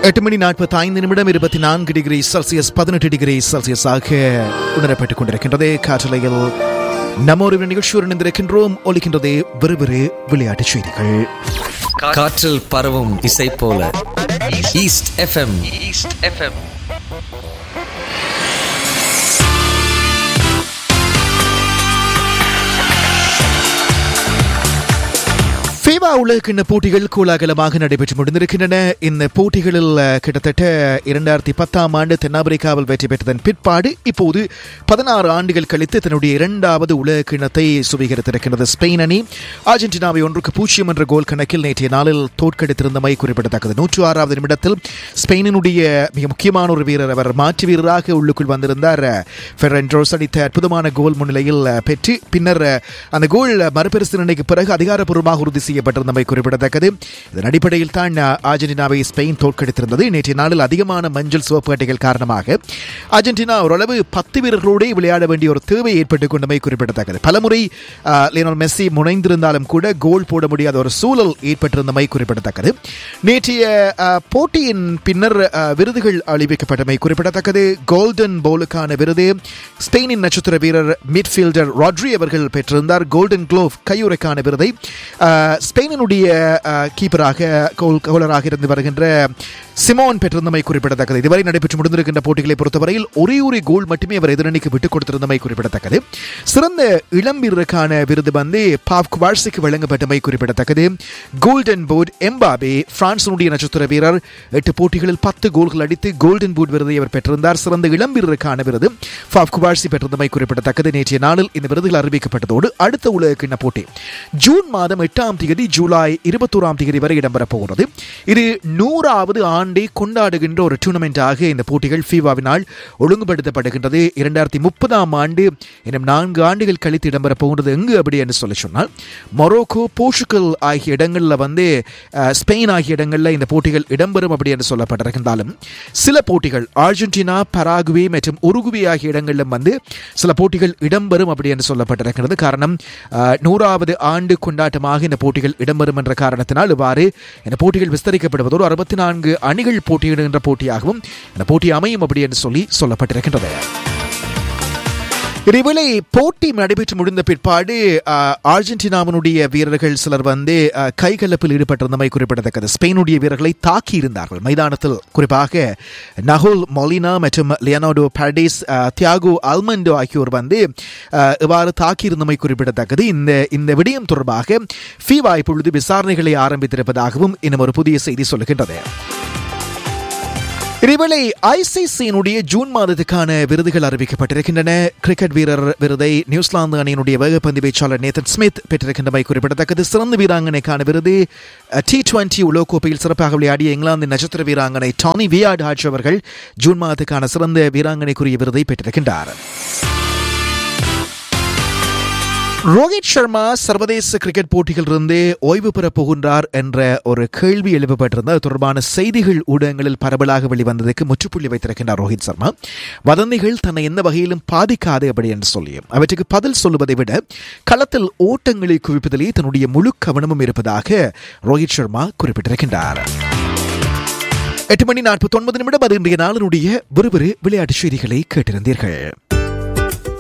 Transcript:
எட்டு மணி நாற்பத்தி ஐந்து நிமிடம் இருபத்தி நான்கு டிகிரி செல்சியஸ் பதினெட்டு டிகிரி செல்சியஸ் ஆக உணரப்பட்டுக் கொண்டிருக்கின்றது காற்றலையில் நம்ம ஒரு நிகழ்ச்சியோடு இணைந்திருக்கின்றோம் ஒலிக்கின்றது விறுவிறு விளையாட்டுச் செய்திகள் காற்றில் பரவும் இசை போல East FM East FM FIFA உலகக்கிண்ண போட்டிகள் கோலாகலமாக நடைபெற்று முடிந்திருக்கின்றன இந்த போட்டிகளில் அஹ், கிட்டத்தட்ட இரண்டாயிரத்தி பத்தாம் ஆண்டு தென்னாப்பிரிக்காவில் வெற்றி பெற்றதன் பிற்பாடு இப்போது பதினாறு ஆண்டுகள் கழித்து தன்னுடைய இரண்டாவது உலக கிண்ணத்தை சுவீகரித்திருக்கின்றது ஸ்பெயின் அணி அர்ஜென்டினாவை ஒன்றுக்கு பூஜ்ஜியம் என்ற கோல் கணக்கில் நேற்றைய நாளில் தோற்கடித்திருந்தமை குறிப்பிடத்தக்கது நூற்று ஆறாவது நிமிடத்தில் ஸ்பெயினினுடைய மிக முக்கியமான ஒரு வீரர் அவர் மாற்று வீரராக உள்ளுக்குள் வந்திருந்தார் ஃபெரன்ட்ரோஸ் அடித்த அற்புதமான கோல் முன்னிலையில் அஹ், பெற்று பின்னர் அஹ், அந்த கோல் மறுபரிசீலனைக்கு பிறகு அதிகாரப்பூர்வமாக உறுதி செய்யப்பட்டிருந்தமை குறிப்பிடத்தக்கது இதன் அடிப்படையில் தான் அஹ், அர்ஜென்டினாவை ஸ்பெயின் தோற்கடித்திருந்தது நேற்றைய நாளில் அதிகமான மஞ்சள் சிவப்பு அட்டைகள் காரணமாக அர்ஜென்டினா ஓரளவு பத்து வீரர்களோடு விளையாட வேண்டிய ஒரு தேவை ஏற்பட்டுக் கொண்டமை குறிப்பிடத்தக்கது பலமுறை அஹ், லியோனல் மெஸ்ஸி முனைந்திருந்தாலும் கூட கோல் போட முடியாத ஒரு சூழல் ஏற்பட்டிருந்தமை குறிப்பிடத்தக்கது நேற்றைய அஹ், போட்டியின் பின்னர் அஹ், விருதுகள் அறிவிக்கப்பட்டமை குறிப்பிடத்தக்கது கோல்டன் போலுக்கான விருது ஸ்பெயினின் நட்சத்திர வீரர் மிட்ஃபீல்டர் ராட்ரி அவர்கள் பெற்றிருந்தார் கோல்டன் க்ளோவ் கையுறைக்கான விருதை அஹ், ஸ்பெயினினுடைய அஹ், கீப்பராக கோல் கோலராக இருந்து வருகின்ற சிமோன் பெற்றிருந்தமை குறிப்பிடத்தக்கது இதுவரை நடைபெற்று முடிந்திருக்கின்ற போட்டிகளை பொறுத்தவரையில் ஒரே ஒரு கோல் மட்டுமே அவர் எதிரணிக்கு விட்டுக் கொடுத்திருந்தமை குறிப்பிடத்தக்கது சிறந்த இளம் வீரருக்கான விருது வந்து பாப் குவார்சிக்கு வழங்கப்பட்டமை குறிப்பிடத்தக்கது கோல்டன் போர்ட் எம்பாபே பிரான்சினுடைய நட்சத்திர வீரர் எட்டு போட்டிகளில் பத்து கோல்கள் அடித்து கோல்டன் பூட் விருதை அவர் பெற்றிருந்தார் சிறந்த இளம் வீரருக்கான விருது பாப் குவார்சி பெற்றிருந்தமை குறிப்பிடத்தக்கது நேற்றைய நாளில் இந்த விருதுகள் அறிவிக்கப்பட்டதோடு அடுத்த உலக கிண்ண போட்டி ஜூன் மாதம் எட்டாம் தேதி ஜூலை இருபத்தோராம் தேதி வரை இடம்பெறப் போகிறது இது நூறாவது ஆண்டை கொண்டாடுகின்ற ஒரு டூர்னமெண்டாக இந்த போட்டிகள் ஃபீவாவினால் ஒழுங்குபடுத்தப்படுகின்றது இரண்டாயிரத்தி முப்பதாம் ஆண்டு இன்னும் நான்கு ஆண்டுகள் கழித்து இடம்பெறப் போகிறது எங்கு அப்படி என்று சொல்லி சொன்னால் மொரோக்கோ போர்ச்சுகல் ஆகிய இடங்களில் வந்து அஹ், ஸ்பெயின் ஆகிய இடங்களில் இந்த போட்டிகள் இடம்பெறும் அப்படி என்று சொல்லப்பட்டிருந்தாலும் சில போட்டிகள் அர்ஜென்டினா பராகுவே மற்றும் உருகுவே ஆகிய இடங்களிலும் வந்து சில போட்டிகள் இடம்பெறும் அப்படி என்று சொல்லப்பட்டிருக்கிறது காரணம் அஹ், நூறாவது ஆண்டு கொண்டாட்டமாக இந்த போட்டிகள் இடம்பெறும் என்ற காரணத்தினால் இவ்வாறு இந்த போட்டிகள் விஸ்தரிக்கப்படுவதோடு அறுபத்தி நான்கு அணிகள் போட்டியிடுகின்ற போட்டியாகவும் இந்த போட்டி அமையும் அப்படி என்று சொல்லி சொல்லப்பட்டிருக்கின்றது இதேவேளை போட்டி நடைபெற்று முடிந்த பிற்பாடு அஹ், அர்ஜென்டினாவினுடைய வீரர்கள் சிலர் வந்து அஹ், கைகலப்பில் ஈடுபட்டிருந்தமை குறிப்பிடத்தக்கது ஸ்பெயினுடைய வீரர்களை தாக்கி இருந்தார்கள் மைதானத்தில் குறிப்பாக நகுல் மொலினா மற்றும் லியனார்டோ பாரடிஸ் அஹ், தியாகோ அல்மண்டோ ஆகியோர் வந்து அஹ், இவ்வாறு தாக்கியிருந்தமை குறிப்பிடத்தக்கது இந்த இந்த விடயம் தொடர்பாக ஃபீவா இப்பொழுது விசாரணைகளை ஆரம்பித்திருப்பதாகவும் இன்னும் ஒரு புதிய செய்தி சொல்லுகின்றது இதேவேளை ஐசிசியினுடைய ஜூன் மாதத்துக்கான விருதுகள் அறிவிக்கப்பட்டிருக்கின்றன கிரிக்கெட் வீரர் விருதை நியூசிலாந்து அணியினுடைய வேகப்பந்து வீச்சாளர் நேதன் ஸ்மித் பெற்றிருக்கின்றமை குறிப்பிடத்தக்கது சிறந்த வீராங்கனைக்கான விருது டி டுவெண்டி உலகக்கோப்பையில் சிறப்பாக விளையாடிய இங்கிலாந்து நட்சத்திர வீராங்கனை டானி வியாட் ஹாட்ச் அவர்கள் ஜூன் மாதத்துக்கான சிறந்த வீராங்கனைக்குரிய விருதை பெற்றிருக்கின்றார் ரோஹித் சர்மா சர்வதேச கிரிக்கெட் போட்டிகளிலிருந்து ஓய்வு பெறப் போகின்றார் என்ற ஒரு கேள்வி எழுப்பப்பட்டிருந்த அது தொடர்பான செய்திகள் ஊடகங்களில் பரவலாக வெளிவந்ததுக்கு முற்றுப்புள்ளி வைத்திருக்கின்றார் ரோஹித் சர்மா வதந்திகள் தன்னை எந்த வகையிலும் பாதிக்காது அப்படி என்று சொல்லியும் அவற்றுக்கு பதில் சொல்லுவதை விட களத்தில் ஓட்டங்களை குவிப்பதிலே தன்னுடைய முழு கவனமும் இருப்பதாக ரோஹித் சர்மா குறிப்பிட்டிருக்கின்றார் எட்டு மணி நாற்பத்தி ஒன்பது நிமிடம் அது இன்றைய நாளினுடைய விறுவிறு விளையாட்டு செய்திகளை கேட்டிருந்தீர்கள்